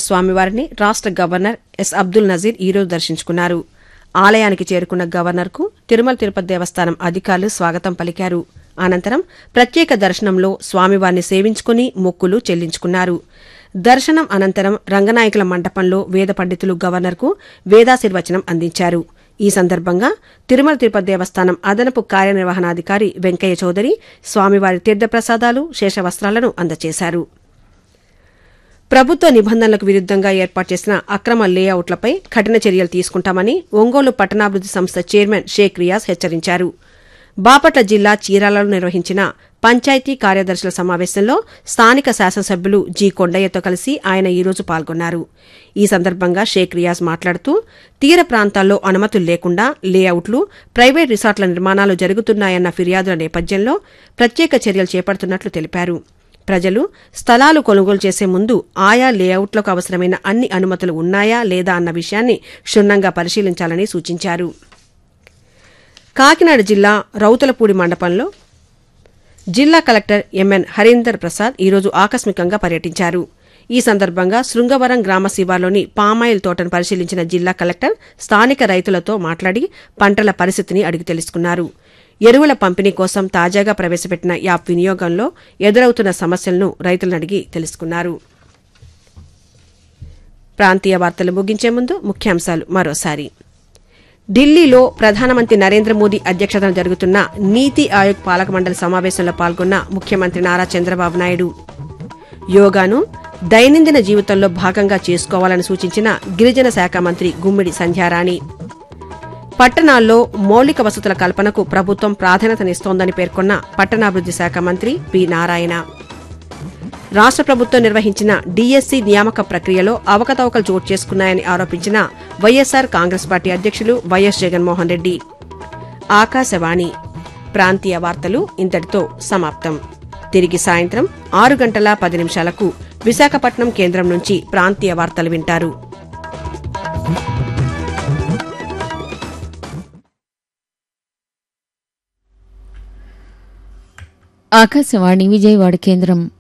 స్వామివారిని రాష్ట governor yes Abdul Nazir ఈరోజు దర్శించుకున్నారు ఆలయానికి చేరుకున్న గవర్నర్కు తిరుమల తిరుపతి దేవస్థానం అధికారులు స్వాగతం పలికారు అనంతరం ప్రత్యేక దర్శనంలో స్వామివారిని సేవించుకుని మొక్కులు చెల్లించుకున్నారు దర్శనం అనంతరం రంగనాయకుల మండపంలో వేద పండితులు గవర్నర్కు వేదాశీర్వచనం అందించారు ఈ సందర్భంగా తిరుమల తిరుపతి దేవస్థానం అదనపు కార్యనిర్వహణాధికారి వెంకయ్య చౌదరి స్వామివారి తీర్థప్రసాదాలు శేషవస్త్రాలను అందజేశారు ప్రభుత్వ నిబంధనలకు విరుద్దంగా ఏర్పాటు చేసిన అక్రమ లేఅవుట్లపై కఠిన చర్యలు తీసుకుంటామని ఒంగోలు పట్టణాభివృద్ది సంస్థ చైర్మన్ షేక్ రియాజ్ హెచ్చరించారు బాపట్ల జిల్లా చీరాలలో నిర్వహించిన పంచాయతీ కార్యదర్శుల సమావేశంలో స్థానిక శాసనసభ్యులు జి కొండయ్యతో కలిసి ఆయన ఈరోజు పాల్గొన్నారు ఈ సందర్భంగా షేక్ రియాజ్ మాట్లాడుతూ తీర ప్రాంతాల్లో అనుమతులు లేకుండా లేఅవుట్లు ప్రైవేట్ రిసార్ట్ల నిర్మాణాలు జరుగుతున్నాయన్న ఫిర్యాదుల నేపథ్యంలో ప్రత్యేక చర్యలు చేపడుతున్నట్లు తెలిపారు ప్రజలు స్థలాలు కొనుగోలు చేసే ముందు ఆయా లేఅవుట్లకు అవసరమైన అన్ని అనుమతులు ఉన్నాయా లేదా అన్న విషయాన్ని క్షుణ్ణంగా పరిశీలించాలని సూచించారు కాకినాడ జిల్లా రౌతులపూడి మండపంలో జిల్లా కలెక్టర్ ఎంఎన్ హరీందర్ ప్రసాద్ ఈరోజు ఆకస్మికంగా పర్యటించారు ఈ సందర్భంగా శృంగవరం గ్రామ శివార్లోని పామాయిల్ తోటను పరిశీలించిన జిల్లా కలెక్టర్ స్థానిక రైతులతో మాట్లాడి పంటల పరిస్థితిని అడిగి తెలుసుకున్నారు ఎరువుల పంపిణీ కోసం తాజాగా ప్రవేశపెట్టిన యాప్ వినియోగంలో ఎదురవుతున్న సమస్యలను రైతులను అడిగి తెలుసుకున్నారు ప్రాంతీయ వార్తలు ముగించే ముందు ముఖ్యాంశాలు మరోసారి ఢిల్లీలో ప్రధానమంత్రి నరేంద్ర మోదీ అధ్యక్షతన జరుగుతున్న నీతి ఆయోగ్ పాలక మండలి సమావేశంలో పాల్గొన్న ముఖ్యమంత్రి నారా చంద్రబాబు నాయుడు యోగాను దైనందిన జీవితంలో భాగంగా చేసుకోవాలని సూచించిన గిరిజన శాఖ మంత్రి గుమ్మిడి సంధ్యారాణి పట్టణాల్లో మౌలిక వసతుల కల్పనకు ప్రభుత్వం ప్రాధాన్యతనిస్తోందని పేర్కొన్న పట్టణాభివృద్ది శాఖ మంత్రి పి నారాయణ రాష్ట ప్రభుత్వం నిర్వహించిన డీఎస్సీ నియామక ప్రక్రియలో అవకతవకలు చోటు చేసుకున్నాయని ఆరోపించిన వైఎస్సార్ కాంగ్రెస్ పార్టీ అధ్యక్షులు వైఎస్ జగన్మోహన్ రెడ్డి ఆకాశవాణి ప్రాంతీయ వార్తలు ఇంతటితో సమాప్తం తిరిగి సాయంత్రం ఆరు గంటల పది నిమిషాలకు విశాఖపట్నం కేంద్రం నుంచి ప్రాంతీయ వార్తలు వింటారు ఆకాశవాణి విజయవాడ కేంద్రం